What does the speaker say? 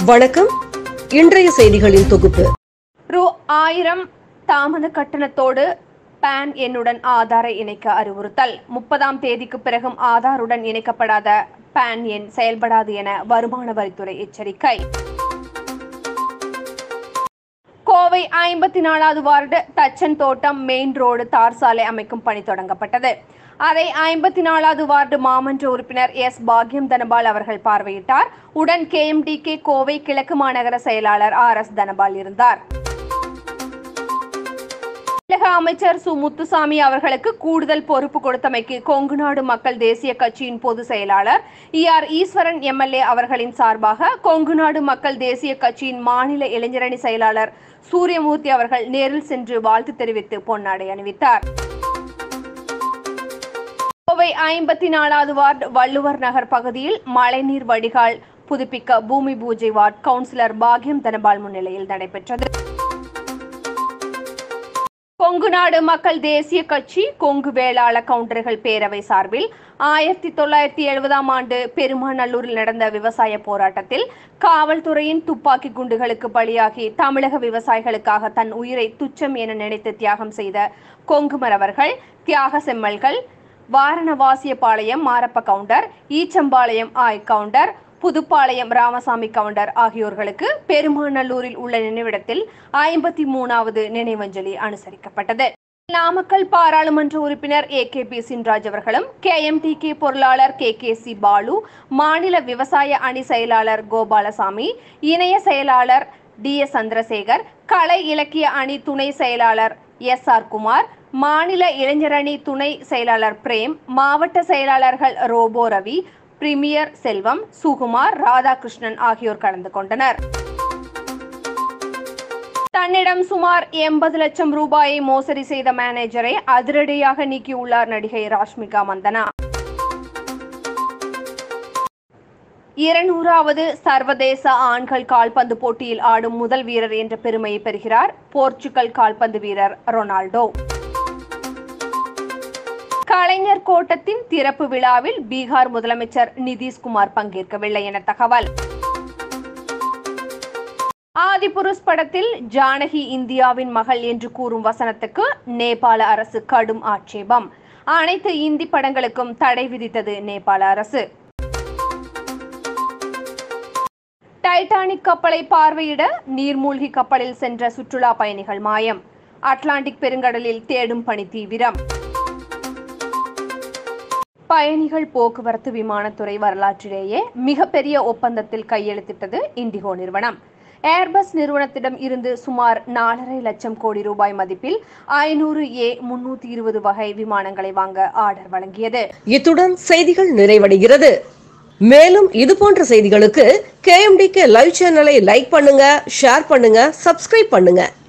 வணக்கம் இன்றைய செய்திகளின் தொகுப்பு ரூ ஆயிரம் தாமத கட்டணத்தோடு பான் எண்ணுடன் ஆதாரை இணைக்க அறிவுறுத்தல் முப்பதாம் தேதிக்கு பிறகும் ஆதாருடன் இணைக்கப்படாத பான் எண் செயல்படாது என வருமான வரித்துறை எச்சரிக்கை கோவை ஐம்பத்தி நாலாவது வார்டு தச்சன் தோட்டம் மெயின் ரோடு தார் சாலை அமைக்கும் பணி தொடங்கப்பட்டது அதை ஐம்பத்தி நாலாவது வார்டு மாமன்ற உறுப்பினர் எஸ் பாக்யம் தனபால் அவர்கள் பார்வையிட்டார் உடன் கேஎம்டிகே கோவை கிழக்கு மாநகர செயலாளர் ஆர் எஸ் தனபால் இருந்தார் தமிழக அமைச்சர் சு முத்துசாமி அவர்களுக்கு கூடுதல் பொறுப்பு கொடுத்தமைக்கு கொங்கு நாடு மக்கள் தேசிய கட்சியின் பொதுச் செயலாளர் இ ஆர் ஈஸ்வரன் எம்எல்ஏ அவர்களின் சார்பாக கொங்கு நாடு மக்கள் தேசிய கட்சியின் மாநில இளைஞரணி செயலாளர் சூரியமூர்த்தி அவர்கள் நேரில் சென்று வாழ்த்து தெரிவித்து பொன்னாடை அணிவித்தார் கோவை ஐம்பத்தி நாலாவது வார்டு வள்ளுவர் நகர் பகுதியில் மழைநீர் வடிகால் புதுப்பிக்க பூமி பூஜை வார்டு கவுன்சிலர் பாக்யம் தனபால் முன்னிலையில் நடைபெற்றது கொங்கு நாடு மக்கள் தேசிய கட்சி கொங்கு வேளாள கவுண்டர்கள் பேரவை சார்பில் ஆயிரத்தி தொள்ளாயிரத்தி எழுபதாம் ஆண்டு பெருமாநல்லூரில் நடந்த விவசாய போராட்டத்தில் காவல்துறையின் துப்பாக்கி குண்டுகளுக்கு பலியாகி தமிழக விவசாயிகளுக்காக தன் உயிரை துச்சம் என நினைத்து தியாகம் செய்த கொங்குமரவர்கள் தியாக செம்மல்கள் வாரணவாசியபாளையம் மாரப்ப கவுண்டர் ஈச்சம்பாளையம் ஆய் கவுண்டர் புதுப்பாளையம் ராமசாமி கவுண்டர் ஆகியோர்களுக்கு பெருமாநல்லூரில் உள்ள நினைவிடத்தில் ஐம்பத்தி மூணாவது நினைவஞ்சலி அனுசரிக்கப்பட்டது நாமக்கல் பாராளுமன்ற உறுப்பினர் ஏ கே பி சின்ராஜ் அவர்களும் கே எம் டி கே பொருளாளர் கே கே சி பாலு மாநில விவசாய அணி செயலாளர் கோபாலசாமி இணைய செயலாளர் டி எஸ் சந்திரசேகர் கலை இலக்கிய அணி துணை செயலாளர் எஸ் ஆர் குமார் மாநில இளைஞரணி துணை செயலாளர் பிரேம் மாவட்ட செயலாளர்கள் ரோபோ ரவி பிரீமியர் செல்வம் சுகுமார் ராதாகிருஷ்ணன் ஆகியோர் கலந்து கொண்டனர் தன்னிடம் சுமார் எண்பது லட்சம் ரூபாயை மோசடி செய்த மேனேஜரை அதிரடியாக நீக்கியுள்ளார் நடிகை ராஷ்மிகா மந்தனா இருநூறாவது சர்வதேச ஆண்கள் கால்பந்து போட்டியில் ஆடும் முதல் வீரர் என்ற பெருமையை பெறுகிறார் போர்ச்சுகல் கால்பந்து வீரர் ரொனால்டோ கலைஞர் கோட்டத்தின் திறப்பு விழாவில் பீகார் முதலமைச்சர் நிதிஷ்குமார் பங்கேற்கவில்லை என தகவல் ஆதிபுருஷ் படத்தில் ஜானகி இந்தியாவின் மகள் என்று கூறும் வசனத்துக்கு நேபாள அரசு கடும் ஆட்சேபம் அனைத்து இந்தி படங்களுக்கும் தடை விதித்தது நேபாள அரசு டைட்டானிக் கப்பலை பார்வையிட நீர்மூழ்கி கப்பலில் சென்ற சுற்றுலா பயணிகள் மாயம் அட்லாண்டிக் பெருங்கடலில் தேடும் பணி தீவிரம் பயணிகள் போக்குவரத்து விமானத்துறை வரலாற்றிலேயே மிகப்பெரிய ஒப்பந்தத்தில் கையெழுத்திட்டது இண்டிகோ நிறுவனம் ஏர்பஸ் நிறுவனத்திடம் இருந்து சுமார் நாலரை லட்சம் கோடி ரூபாய் மதிப்பில் ஐநூறு ஏ முன்னூத்தி இருபது வகை விமானங்களை வாங்க ஆர்டர் வழங்கியது இத்துடன் செய்திகள் நிறைவடைகிறது மேலும் இது போன்ற செய்திகளுக்கு கேஎம்டிகே லைவ் சேனலை லைக் பண்ணுங்க ஷேர் பண்ணுங்க சப்ஸ்கிரைப் பண்ணுங்க